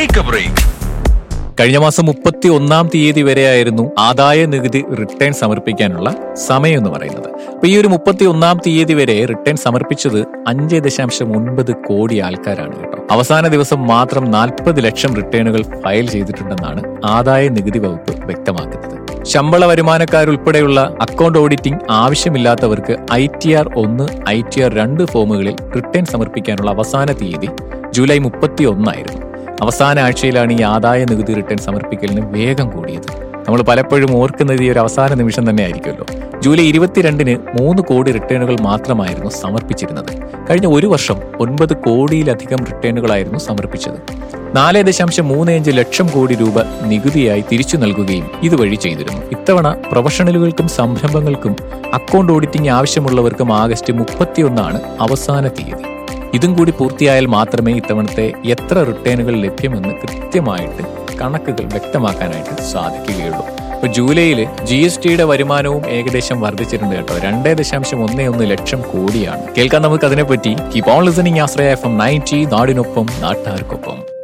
take A break കഴിഞ്ഞ മാസം മുപ്പത്തി ഒന്നാം തീയതി വരെയായിരുന്നു ആദായ നികുതി റിട്ടേൺ സമർപ്പിക്കാനുള്ള സമയം എന്ന് പറയുന്നത് അപ്പൊ ഈ ഒരു മുപ്പത്തി ഒന്നാം തീയതി വരെ റിട്ടേൺ സമർപ്പിച്ചത് അഞ്ച് ദശാംശം ഒൻപത് കോടി ആൾക്കാരാണ് കേട്ടോ അവസാന ദിവസം മാത്രം നാൽപ്പത് ലക്ഷം റിട്ടേണുകൾ ഫയൽ ചെയ്തിട്ടുണ്ടെന്നാണ് ആദായ നികുതി വകുപ്പ് വ്യക്തമാക്കുന്നത് ശമ്പള വരുമാനക്കാരുൾപ്പെടെയുള്ള അക്കൗണ്ട് ഓഡിറ്റിംഗ് ആവശ്യമില്ലാത്തവർക്ക് ഐ ടി ആർ ഒന്ന് ഐ ടി ആർ രണ്ട് ഫോമുകളിൽ റിട്ടേൺ സമർപ്പിക്കാനുള്ള അവസാന തീയതി ജൂലൈ മുപ്പത്തി ഒന്നായിരുന്നു അവസാന ആഴ്ചയിലാണ് ഈ ആദായ നികുതി റിട്ടേൺ സമർപ്പിക്കലിന് വേഗം കൂടിയത് നമ്മൾ പലപ്പോഴും ഓർക്കുന്നത് ഈ ഒരു അവസാന നിമിഷം തന്നെ ആയിരിക്കുമല്ലോ ജൂലൈ ഇരുപത്തിരണ്ടിന് മൂന്ന് കോടി റിട്ടേണുകൾ മാത്രമായിരുന്നു സമർപ്പിച്ചിരുന്നത് കഴിഞ്ഞ ഒരു വർഷം ഒൻപത് കോടിയിലധികം റിട്ടേണുകളായിരുന്നു സമർപ്പിച്ചത് നാല് ദശാംശം മൂന്ന് അഞ്ച് ലക്ഷം കോടി രൂപ നികുതിയായി തിരിച്ചു നൽകുകയും ഇതുവഴി ചെയ്തിരുന്നു ഇത്തവണ പ്രൊഫഷണലുകൾക്കും സംരംഭങ്ങൾക്കും അക്കൗണ്ട് ഓഡിറ്റിംഗ് ആവശ്യമുള്ളവർക്കും ആഗസ്റ്റ് മുപ്പത്തിയൊന്നാണ് അവസാന തീയതി ഇതും കൂടി പൂർത്തിയായാൽ മാത്രമേ ഇത്തവണത്തെ എത്ര റിട്ടേണുകൾ ലഭ്യമെന്ന് കൃത്യമായിട്ട് കണക്കുകൾ വ്യക്തമാക്കാനായിട്ട് സാധിക്കുകയുള്ളൂ ഇപ്പൊ ജൂലൈയിൽ ജി എസ് ടിയുടെ വരുമാനവും ഏകദേശം വർദ്ധിച്ചിട്ടുണ്ട് കേട്ടോ രണ്ടേ ദശാംശം ഒന്നേ ഒന്ന് ലക്ഷം കോടിയാണ് കേൾക്കാൻ നമുക്ക് അതിനെപ്പറ്റി keep on listening Ashraya F M ninety നാടിനൊപ്പം നാട്ടാർക്കൊപ്പം